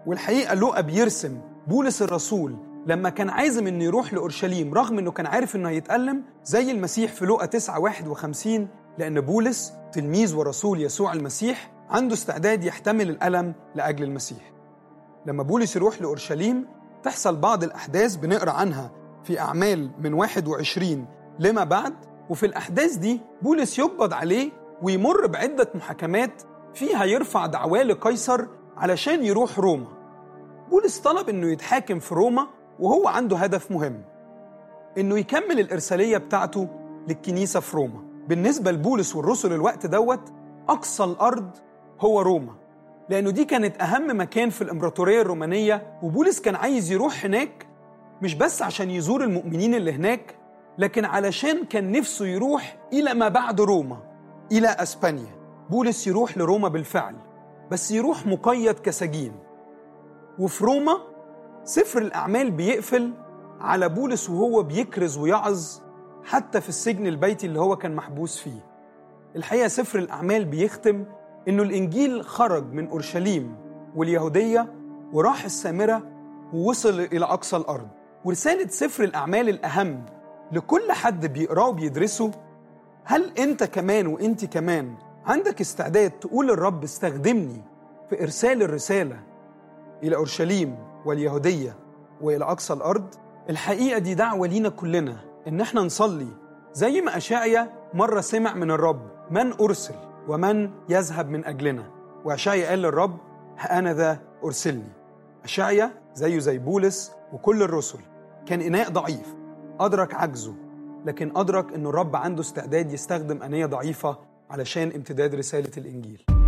والحقيقة لوقا بيرسم بولس الرسول لما كان عازم انه يروح لأورشليم رغم انه كان عارف انه هيتألم زي المسيح في لوقا 9 51 لأن بولس تلميذ ورسول يسوع المسيح عنده استعداد يحتمل الألم لأجل المسيح لما بولس يروح لأورشليم تحصل بعض الأحداث بنقرأ عنها في أعمال من 21 لما بعد وفي الأحداث دي بولس يقبض عليه ويمر بعدة محاكمات فيها يرفع دعواه لقيصر علشان يروح روما بولس طلب انه يتحاكم في روما وهو عنده هدف مهم انه يكمل الارساليه بتاعته للكنيسه في روما بالنسبه لبولس والرسل الوقت دوت اقصى الارض هو روما لانه دي كانت اهم مكان في الامبراطوريه الرومانيه وبولس كان عايز يروح هناك مش بس عشان يزور المؤمنين اللي هناك لكن علشان كان نفسه يروح الى ما بعد روما الى اسبانيا بولس يروح لروما بالفعل بس يروح مقيد كسجين وفي روما سفر الأعمال بيقفل على بولس وهو بيكرز ويعظ حتى في السجن البيتي اللي هو كان محبوس فيه الحقيقة سفر الأعمال بيختم إنه الإنجيل خرج من أورشليم واليهودية وراح السامرة ووصل إلى أقصى الأرض ورسالة سفر الأعمال الأهم لكل حد بيقراه وبيدرسه هل أنت كمان وأنت كمان عندك استعداد تقول للرب استخدمني في إرسال الرسالة إلى أورشليم واليهودية وإلى أقصى الأرض الحقيقة دي دعوة لينا كلنا إن احنا نصلي زي ما أشعيا مرة سمع من الرب من أرسل ومن يذهب من أجلنا وأشعيا قال للرب أنا ذا أرسلني أشعيا زيه زي بولس وكل الرسل كان إناء ضعيف أدرك عجزه لكن أدرك إنه الرب عنده استعداد يستخدم أنية ضعيفة علشان امتداد رسالة الإنجيل